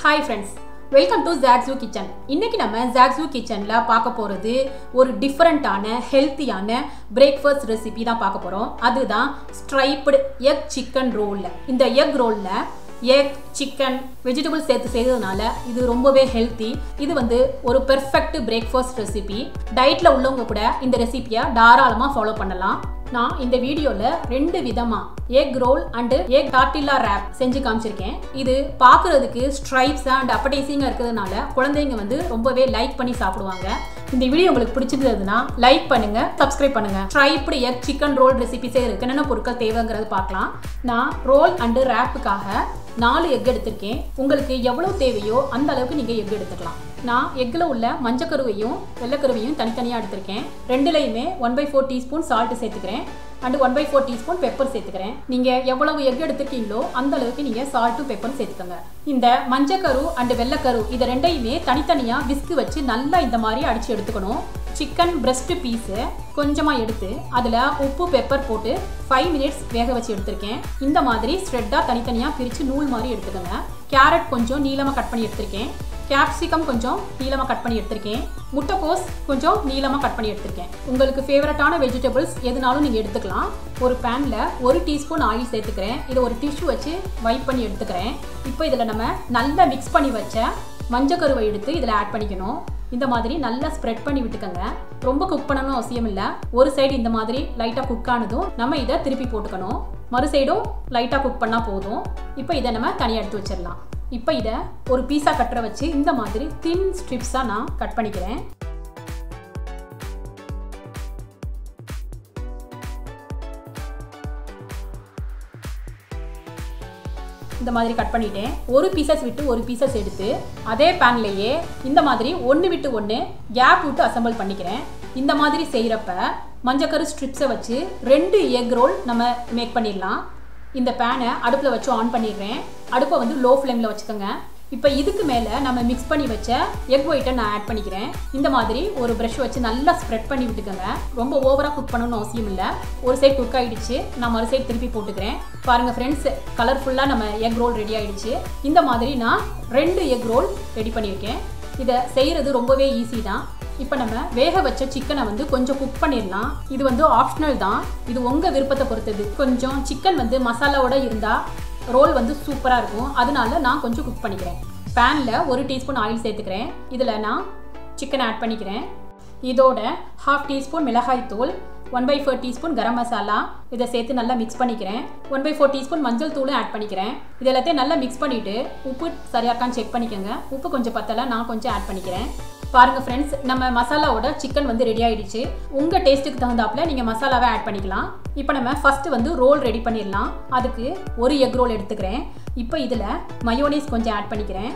hi friends welcome to ஜாக்ஸூ kitchen இன்னைக்கு நம்ம ஜாக்ஸூ கிச்சனில் பார்க்க போகிறது ஒரு டிஃப்ரெண்ட்டான ஹெல்த்தியான பிரேக்ஃபாஸ்ட் ரெசிபி தான் பார்க்க போகிறோம் அதுதான் ஸ்ட்ரைப்டு எக் சிக்கன் ரோல் இந்த எக் ரோலில் எக் சிக்கன் வெஜிடபிள் சேர்த்து செய்ததுனால இது ரொம்பவே ஹெல்த்தி இது வந்து ஒரு பெர்ஃபெக்ட் பிரேக்ஃபாஸ்ட் ரெசிபி டயட்டில் உள்ளவங்க கூட இந்த ரெசிபியை தாராளமாக ஃபாலோ பண்ணலாம் நான் இந்த வீடியோவில் ரெண்டு விதமாக egg roll and egg tortilla wrap செஞ்சு காமிச்சிருக்கேன் இது பார்க்குறதுக்கு ஸ்ட்ரைப்ஸ் அண்ட் அப்படைசிங்காக இருக்கிறதுனால குழந்தைங்க வந்து ரொம்பவே லைக் பண்ணி சாப்பிடுவாங்க இந்த வீடியோ உங்களுக்கு பிடிச்சிருந்ததுன்னா லைக் பண்ணுங்க சப்ஸ்கிரைப் பண்ணுங்க striped egg chicken roll recipe செய்யறதுக்கு என்னென்ன பொருட்கள் தேவைங்கிறது பார்க்கலாம் நான் ரோல் அண்டு ரேப்புக்காக நாலு எக் எடுத்திருக்கேன் உங்களுக்கு எவ்வளோ தேவையோ அந்த அளவுக்கு நீங்கள் எக் எடுத்துக்கலாம் நான் எக்கில் உள்ள மஞ்சக்கருவையும் வெள்ளைக்கருவையும் தனித்தனியாக எடுத்திருக்கேன் ரெண்டுலையுமே one by four teaspoon salt சேர்த்துக்கிறேன் and one by four teaspoon pepper சேர்த்துக்கிறேன் நீங்கள் எவ்வளவு எக் எடுத்துருக்கீங்களோ அந்த அளவுக்கு நீங்கள் சால்ட்டும் பெப்பரும் சேர்த்துக்கோங்க இந்த மஞ்சக்கரு அண்டு வெள்ளைக்கரு இதை ரெண்டையுமே தனித்தனியாக விஸ்கு வச்சு நல்லா இந்த மாதிரி அடித்து எடுத்துக்கணும் சிக்கன் பிரஸ்ட் பீஸு கொஞ்சமாக எடுத்து அதில் உப்பு பெப்பர் போட்டு ஃபைவ் மினிட்ஸ் வேக வச்சு எடுத்திருக்கேன் இந்த மாதிரி ஸ்ப்ரெட்டாக தனித்தனியாக பிரித்து நூல் மாதிரி எடுத்துக்கோங்க கேரட் கொஞ்சம் நீளமாக கட் பண்ணி எடுத்திருக்கேன் கேப்சிகம் கொஞ்சம் நீளமாக கட் பண்ணி எடுத்திருக்கேன் முட்டைக்கோஸ் கொஞ்சம் நீளமாக கட் பண்ணி எடுத்திருக்கேன் உங்களுக்கு ஃபேவரட்டான வெஜிடபிள்ஸ் எதுனாலும் நீங்கள் எடுத்துக்கலாம் ஒரு பேனில் ஒரு டீஸ்பூன் ஆயில் சேர்த்துக்கிறேன் இதை ஒரு டிஷ்யூ வச்சு வைப் பண்ணி எடுத்துக்கிறேன் இப்போ இதில் நம்ம நல்லா மிக்ஸ் பண்ணி வச்ச மஞ்சக்கருவை எடுத்து இதில் ஆட் பண்ணிக்கணும் இந்த மாதிரி நல்லா ஸ்ப்ரெட் பண்ணி விட்டுக்கோங்க ரொம்ப குக் பண்ணணும் அவசியம் இல்லை ஒரு சைடு இந்த மாதிரி லைட்டாக குக் ஆனதும் நம்ம இதை திருப்பி போட்டுக்கணும் மறு சைடும் லைட்டாக குக் பண்ணால் போதும் இப்போ இதை நம்ம தனியாக எடுத்து வச்சிடலாம் இப்போ இதை ஒரு பீஸா கட்டுற வச்சு இந்த மாதிரி தின் ஸ்ட்ரிப்ஸாக நான் கட் பண்ணிக்கிறேன் இந்த மாதிரி கட் பண்ணிட்டேன் ஒரு பீசஸ் விட்டு ஒரு பீசஸ் எடுத்து அதே பேன்லேயே இந்த மாதிரி ஒன்று விட்டு ஒன்று கேப் விட்டு அசம்பிள் பண்ணிக்கிறேன் இந்த மாதிரி செய்கிறப்ப மஞ்சக்கரு ஸ்ட்ரிப்ஸை வச்சு ரெண்டு எக் ரோல் நம்ம மேக் பண்ணிடலாம் இந்த பேனை அடுப்பில் வச்சு ஆன் பண்ணிடுறேன் அடுப்பை வந்து லோ ஃப்ளேமில் வச்சுக்கோங்க இப்போ இதுக்கு மேலே நம்ம மிக்ஸ் பண்ணி வச்ச எக் ஒயிட்டை நான் ஆட் பண்ணிக்கிறேன் இந்த மாதிரி ஒரு ப்ரஷ் வச்சு நல்லா ஸ்ப்ரெட் பண்ணி விட்டுக்கோங்க ரொம்ப ஓவராக குக் பண்ணணும்னு அவசியம் இல்லை ஒரு சைடு குக் ஆகிடுச்சு நான் மறு சைடு திருப்பி போட்டுக்கிறேன் பாருங்கள் ஃப்ரெண்ட்ஸ் கலர்ஃபுல்லாக நம்ம எக் ரோல் ரெடி ஆகிடுச்சு இந்த மாதிரி நான் ரெண்டு எக் ரோல் ரெடி பண்ணியிருக்கேன் இதை செய்கிறது ரொம்பவே ஈஸி தான் இப்போ நம்ம வேக வச்ச சிக்கனை வந்து கொஞ்சம் குக் பண்ணிடலாம் இது வந்து ஆப்ஷனல் தான் இது உங்கள் விருப்பத்தை பொறுத்தது கொஞ்சம் சிக்கன் வந்து மசாலாவோட இருந்தால் ரோல் வந்து சூப்பராக இருக்கும் அதனால நான் கொஞ்சம் குக் பண்ணிக்கிறேன் பேனில் ஒரு டீஸ்பூன் ஆயில் சேர்த்துக்கிறேன் இதில் நான் சிக்கன் ஆட் பண்ணிக்கிறேன் இதோட ஹாஃப் டீஸ்பூன் மிளகாய் தூள் one by four teaspoon garam masala இதை சேர்த்து நல்லா மிக்ஸ் பண்ணிக்கிறேன் ஒன் பை ஃபோர் டீஸ்பூன் மஞ்சள் தூளும் ஆட் பண்ணிக்கிறேன் இது எல்லாத்தையும் நல்லா மிக்ஸ் பண்ணிவிட்டு உப்பு சரியாக இருக்கான்னு செக் பண்ணிக்கோங்க உப்பு கொஞ்சம் பத்தலை நான் கொஞ்சம் ஆட் பண்ணிக்கிறேன் பாருங்கள் ஃப்ரெண்ட்ஸ் நம்ம மசாலாவோட சிக்கன் வந்து ரெடி ஆகிடுச்சு உங்கள் டேஸ்ட்டுக்கு தகுந்தாப்பில் நீங்கள் மசாலாவை ஆட் பண்ணிக்கலாம் இப்போ நம்ம ஃபஸ்ட்டு வந்து ரோல் ரெடி பண்ணிடலாம் அதுக்கு ஒரு எக் ரோல் எடுத்துக்கிறேன் இப்போ இதில் மயோனைஸ் கொஞ்சம் ஆட் பண்ணிக்கிறேன்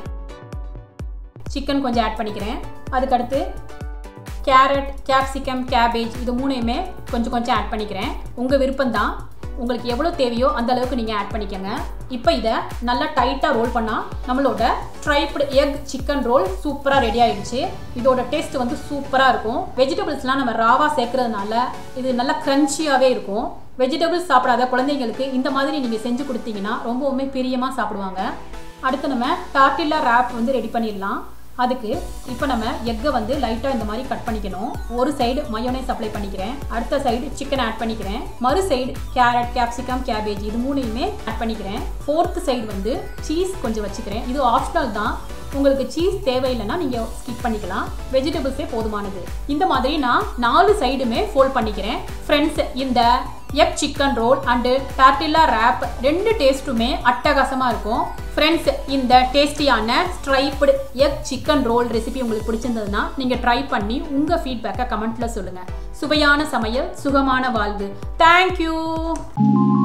சிக்கன் கொஞ்சம் ஆட் பண்ணிக்கிறேன் அதுக்கடுத்து கேரட் கேப்சிகம் கேபேஜ் இது மூணையுமே கொஞ்சம் கொஞ்சம் ஆட் பண்ணிக்கிறேன் உங்கள் விருப்பம் தான் உங்களுக்கு எவ்வளோ தேவையோ அந்த அளவுக்கு நீங்கள் ஆட் பண்ணிக்கோங்க இப்போ இதை நல்லா டைட்டாக ரோல் பண்ணால் நம்மளோட ஸ்ட்ரைப்டு எக் சிக்கன் ரோல் சூப்பராக ரெடி ஆகிடுச்சு இதோட டேஸ்ட் வந்து சூப்பராக இருக்கும் வெஜிடபிள்ஸ்லாம் நம்ம ராவாக சேர்க்கறதுனால இது நல்லா க்ரன்ச்சியாகவே இருக்கும் வெஜிடபிள்ஸ் சாப்பிடாத குழந்தைங்களுக்கு இந்த மாதிரி நீங்கள் செஞ்சு கொடுத்தீங்கன்னா ரொம்பவுமே பிரியமாக சாப்பிடுவாங்க அடுத்து நம்ம டார்டில்லா ரேப் வந்து ரெடி பண்ணிடலாம் அதுக்கு இப்போ நம்ம எக்கை வந்து லைட்டாக இந்த மாதிரி கட் பண்ணிக்கணும் ஒரு சைடு மயோனைஸ் அப்ளை பண்ணிக்கிறேன் அடுத்த சைடு சிக்கன் ஆட் பண்ணிக்கிறேன் மறு சைடு கேரட் கேப்சிகம் கேபேஜ் இது மூணையுமே ஆட் பண்ணிக்கிறேன் ஃபோர்த்து சைடு வந்து சீஸ் கொஞ்சம் வச்சுக்கிறேன் இது ஆப்ஷனல் தான் உங்களுக்கு சீஸ் தேவையில்லைன்னா நீங்கள் ஸ்கிப் பண்ணிக்கலாம் வெஜிடபிள்ஸே போதுமானது இந்த மாதிரி நான் நாலு சைடுமே ஃபோல்ட் பண்ணிக்கிறேன் ஃப்ரெண்ட்ஸ் இந்த egg chicken roll and tortilla wrap ரெண்டு டேஸ்ட்டுமே அட்டகாசமாக இருக்கும் ஃப்ரெண்ட்ஸ் இந்த டேஸ்டியான striped egg chicken roll recipe உங்களுக்கு பிடிச்சிருந்ததுன்னா நீங்கள் ட்ரை பண்ணி உங்கள் ஃபீட்பேக்கை கமெண்ட்டில் சொல்லுங்கள் சுவையான சமையல் சுகமான வாழ்வு தேங்க்யூ